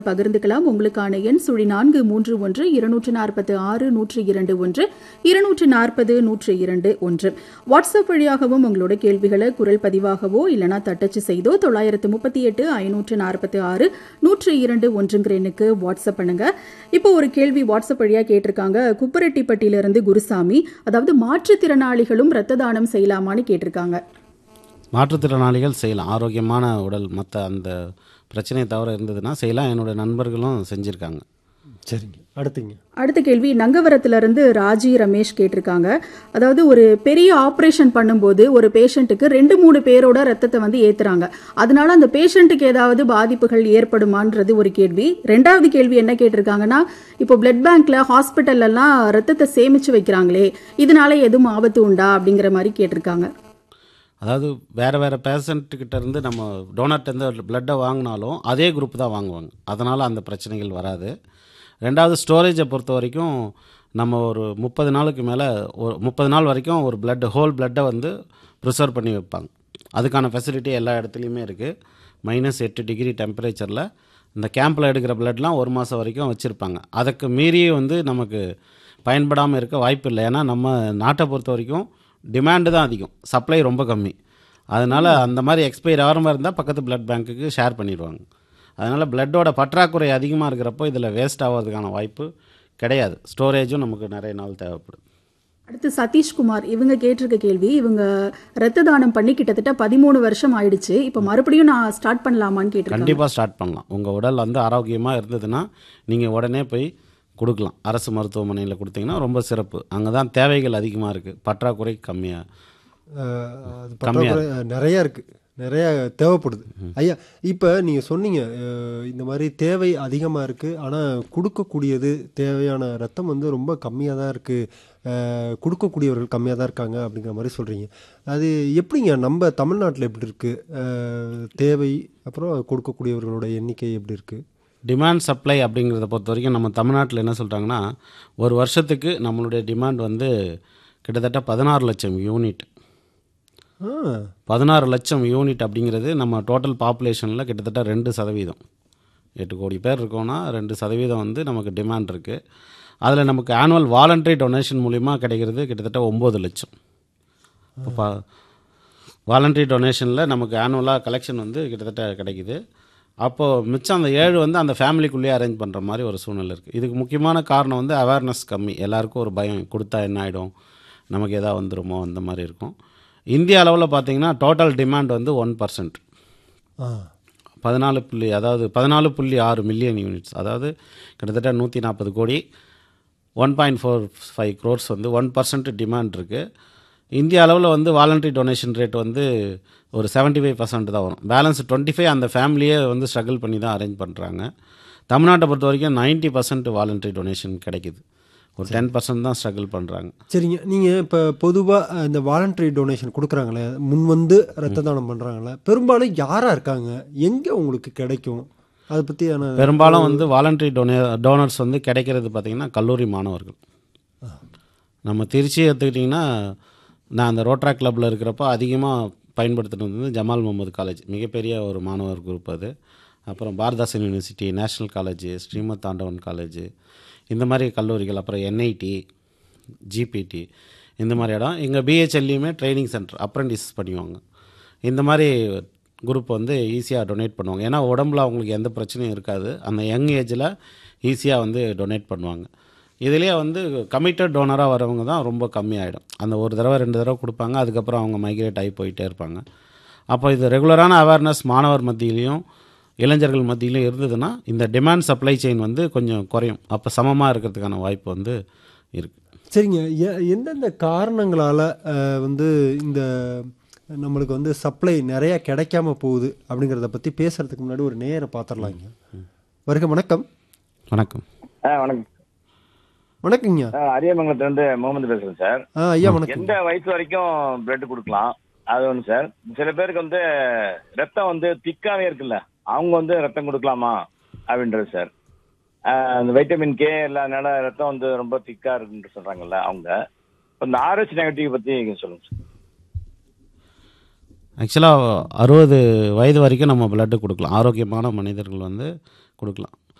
பகிர்ந்துக்கலாம் உங்களுக்கான எண் சுழி நான்கு மூன்று ஒன்று இருநூற்று நாற்பத்து ஆறு நூற்று இரண்டு ஒன்று இருநூற்று நாற்பது நூற்று இரண்டு ஒன்று வாட்ஸ்அப் வழியாகவும் உங்களோட கேள்விகளை குரல் பதிவாகவோ இல்லைனா தட்டச்சு செய்தோ தொள்ளாயிரத்து முப்பத்தி எட்டு ஐநூற்று நாற்பத்தி ஆறு நூற்று இரண்டு ஒன்றுங்கிற எண்ணுக்கு வாட்ஸ்அப் பண்ணுங்க இப்போ ஒரு கேள்வி வாட்ஸ்அப் வழியா கேட்டிருக்காங்க குப்பரெட்டிப்பட்டியிலிருந்து குருசாமி அதாவது மாற்றுத்திறனாளிகளும் ரத்த தானம் செய்யலாமான்னு கேட்டிருக்காங்க மாற்றுத்திறனாளிகள் செய்யலாம் ஆரோக்கியமான உடல் மற்ற அந்த பிரச்சனையை தவிர இருந்ததுன்னா செய்யலாம் என்னோட நண்பர்களும் செஞ்சுருக்காங்க சரிங்க அடுத்துங்க அடுத்த கேள்வி நங்கவரத்திலிருந்து ராஜி ரமேஷ் கேட்டிருக்காங்க அதாவது ஒரு பெரிய ஆப்ரேஷன் பண்ணும்போது ஒரு பேஷண்ட்டுக்கு ரெண்டு மூணு பேரோட ரத்தத்தை வந்து ஏத்துறாங்க அதனால அந்த பேஷண்ட்டுக்கு ஏதாவது பாதிப்புகள் ஏற்படுமான்றது ஒரு கேள்வி ரெண்டாவது கேள்வி என்ன கேட்டிருக்காங்கன்னா இப்போ பிளட் பேங்க்ல ஹாஸ்பிட்டல்ல எல்லாம் ரத்தத்தை சேமிச்சு வைக்கிறாங்களே இதனால எதுவும் ஆபத்து உண்டா அப்படிங்கிற மாதிரி கேட்டிருக்காங்க அதாவது வேறு வேறு பேஷண்ட்டுக்கிட்ட இருந்து நம்ம டோனர்ட்டேருந்து பிளட்டை வாங்கினாலும் அதே குரூப் தான் வாங்குவாங்க அதனால் அந்த பிரச்சனைகள் வராது ரெண்டாவது ஸ்டோரேஜை பொறுத்த வரைக்கும் நம்ம ஒரு முப்பது நாளுக்கு மேலே ஒரு முப்பது நாள் வரைக்கும் ஒரு பிளட் ஹோல் பிளட்டை வந்து ப்ரிசர்வ் பண்ணி வைப்பாங்க அதுக்கான ஃபெசிலிட்டி எல்லா இடத்துலையுமே இருக்குது மைனஸ் எட்டு டிகிரி டெம்பரேச்சரில் இந்த கேம்பில் எடுக்கிற பிளட்லாம் ஒரு மாதம் வரைக்கும் வச்சுருப்பாங்க அதுக்கு மீறி வந்து நமக்கு பயன்படாமல் இருக்க வாய்ப்பு இல்லை ஏன்னா நம்ம நாட்டை பொறுத்த வரைக்கும் டிமாண்டு தான் அதிகம் சப்ளை ரொம்ப கம்மி அதனால் அந்த மாதிரி எக்ஸ்பைர் ஆகிற மாதிரி இருந்தால் பக்கத்து பிளட் பேங்க்குக்கு ஷேர் பண்ணிடுவாங்க அதனால் பிளட்டோட பற்றாக்குறை அதிகமாக இருக்கிறப்போ இதில் வேஸ்ட் ஆகிறதுக்கான வாய்ப்பு கிடையாது ஸ்டோரேஜும் நமக்கு நிறைய நாள் தேவைப்படுது அடுத்து சதீஷ்குமார் இவங்க கேட்டிருக்க கேள்வி இவங்க ரத்த தானம் பண்ணி கிட்டத்தட்ட பதிமூணு வருஷம் ஆயிடுச்சு இப்போ மறுபடியும் நான் ஸ்டார்ட் பண்ணலாமான்னு கேட்டிருக்காங்க கண்டிப்பாக ஸ்டார்ட் பண்ணலாம் உங்கள் உடல் வந்து ஆரோக்கியமாக இருந்ததுன்னா நீங்கள் உடனே போய் கொடுக்கலாம் அரசு மருத்துவமனையில் கொடுத்தீங்கன்னா ரொம்ப சிறப்பு அங்கே தான் தேவைகள் அதிகமாக இருக்குது பற்றாக்குறை கம்மியாக அஹ், அது பற்றாக்குறை நிறைய இருக்கு நிறைய தேவைப்படுது ஐயா இப்போ நீங்கள் சொன்னீங்க அஹ், இந்த மாதிரி தேவை அதிகமாக இருக்குது ஆனால் கொடுக்கக்கூடியது தேவையான ரத்தம் வந்து ரொம்ப கம்மியாக தான் இருக்குது கொடுக்கக்கூடியவர்கள் கம்மியாக தான் இருக்காங்க அப்படிங்கிற மாதிரி சொல்கிறீங்க அது எப்படிங்க நம்ம தமிழ்நாட்டில் எப்படி இருக்குது தேவை அப்புறம் கொடுக்கக்கூடியவர்களோட எண்ணிக்கை எப்படி இருக்குது டிமாண்ட் சப்ளை அப்படிங்கிறத பொறுத்த வரைக்கும் நம்ம தமிழ்நாட்டில் என்ன சொல்கிறாங்கன்னா ஒரு வருஷத்துக்கு நம்மளுடைய டிமாண்ட் வந்து கிட்டத்தட்ட பதினாறு லட்சம் யூனிட் ஆ பதினாறு லட்சம் யூனிட் அப்படிங்கிறது நம்ம டோட்டல் பாப்புலேஷனில் கிட்டத்தட்ட ரெண்டு சதவீதம் எட்டு கோடி பேர் இருக்கோன்னா ரெண்டு சதவீதம் வந்து நமக்கு டிமாண்ட் இருக்குது அதில் நமக்கு ஆனுவல் வாலண்டரி டொனேஷன் மூலிமா கிடைக்கிறது கிட்டத்தட்ட ஒம்பது லட்சம் இப்போ பா வாலண்டரி டொனேஷனில் நமக்கு ஆனுவலாக கலெக்ஷன் வந்து கிட்டத்தட்ட கிடைக்குது அப்போது மிச்சம் அந்த ஏழு வந்து அந்த ஃபேமிலிக்குள்ளேயே அரேஞ்ச் பண்ணுற மாதிரி ஒரு சூழ்நிலை இருக்குது இதுக்கு முக்கியமான காரணம் வந்து அவேர்னஸ் கம்மி எல்லாருக்கும் ஒரு பயம் கொடுத்தா என்ன ஆகிடும் நமக்கு எதாவது வந்துருமோ அந்த மாதிரி இருக்கும் இந்திய அளவில் பார்த்தீங்கன்னா டோட்டல் டிமாண்ட் வந்து ஒன் பர்சன்ட் ஆ பதினாலு புள்ளி அதாவது பதினாலு புள்ளி ஆறு மில்லியன் யூனிட்ஸ் அதாவது கிட்டத்தட்ட நூற்றி நாற்பது கோடி one point four five crores வந்து ஒன் பர்சன்ட் டிமாண்ட் இருக்குது இந்திய அளவில் வந்து வாலண்டரி டொனேஷன் ரேட் வந்து ஒரு 75% ஃபைவ் பர்சன்ட் தான் வரும் பேலன்ஸ் டுவெண்ட்டி ஃபைவ் அந்த ஃபேமிலியே வந்து ஸ்ட்ரகிள் பண்ணி தான் அரேஞ்ச் பண்ணுறாங்க தமிழ்நாட்டை பொறுத்த வரைக்கும் நைன்ட்டி பர்சன்ட் வாலண்டரி டொனேஷன் கிடைக்குது ஒரு டென் பர்சன்ட் தான் ஸ்ட்ரகிள் பண்ணுறாங்க சரிங்க நீங்கள் இப்போ பொதுவாக இந்த வாலண்டரி டொனேஷன் கொடுக்குறாங்களே முன் வந்து ரத்த தானம் பண்ணுறாங்களே பெரும்பாலும் யாராக இருக்காங்க எங்கே உங்களுக்கு கிடைக்கும் அதை பற்றியான பெரும்பாலும் வந்து வாலண்டரி டொனே டோனர்ஸ் வந்து கிடைக்கிறது பார்த்திங்கன்னா கல்லூரி மாணவர்கள் நம்ம திருச்சி எடுத்துக்கிட்டிங்கன்னா நான் அந்த ரோட்ரா கிளப்பில் இருக்கிறப்போ அதிகமாக பயன்படுத்துனது வந்து ஜமால் முகமது காலேஜ் மிகப்பெரிய ஒரு மாணவர் குரூப் அது அப்புறம் Bharathidasan university national college Srimath Andavan college இந்த மாதிரி கல்லூரிகள் அப்புறம் என்ஐடி ஜிபிடி இந்த மாதிரி இடம் எங்கள் பிஹெச்எல்லையுமே ட்ரைனிங் சென்டர் அப்ரெண்டிஸ் பண்ணுவாங்க இந்த மாதிரி குரூப் வந்து ஈஸியாக டொனேட் பண்ணுவாங்க ஏன்னா உடம்புல அவங்களுக்கு எந்த பிரச்சனையும் இருக்காது அந்த யங் ஏஜில் ஈஸியாக வந்து டொனேட் பண்ணுவாங்க இதுலேயே வந்து கமிட்டட் டோனராக வரவங்க தான் ரொம்ப கம்மியாயிடும் அந்த ஒரு தடவை ரெண்டு தடவை கொடுப்பாங்க அதுக்கப்புறம் அவங்க மைக்ரேட் ஆகி போயிட்டே இருப்பாங்க அப்போ இது ரெகுலரான அவேர்னஸ் மாணவர் மத்தியிலையும் இளைஞர்கள் மத்தியிலையும் இருந்ததுன்னா இந்த டிமாண்ட் சப்ளை செயின் வந்து கொஞ்சம் குறையும் அப்போ சமமாக இருக்கிறதுக்கான வாய்ப்பு வந்து இருக்குது சரிங்க எ- எந்தெந்த காரணங்களால் வந்து இந்த நம்மளுக்கு வந்து சப்ளை நிறையா கிடைக்காம போகுது அப்படிங்கிறத பற்றி பேசுகிறதுக்கு முன்னாடி ஒரு நேரை பார்த்துடலாங்க வருக வணக்கம் வணக்கம் ஆ வணக்கம் வணக்கங்க ஆ, அரியமங்கலத்துல இருந்து முகமது பேசுறேன் சார் ஆ ஐயா வணக்கம் எந்த வயசு வரைக்கும் பிளட் கொடுக்கலாம் அது ஒன்று சார் சில பேருக்கு வந்து ரத்தம் வந்து திக்காவே இருக்குல்ல அவங்க வந்து ரத்தம் கொடுக்கலாமா அப்படின்றது சார் ஆ, அந்த வைட்டமின் கே இல்லாதனால ரத்தம் வந்து ரொம்ப திக்கா இருக்குன்னு சொல்றாங்கல்ல அவங்க இப்ப இந்த ஆர்ஹெச் நெகட்டிவ் பத்தி சொல்லுங்க சார் ஆக்சுவலாக அறுபது வயது வரைக்கும் நம்ம பிளட்டு கொடுக்கலாம் ஆரோக்கியமான மனிதர்கள் வந்து கொடுக்கலாம்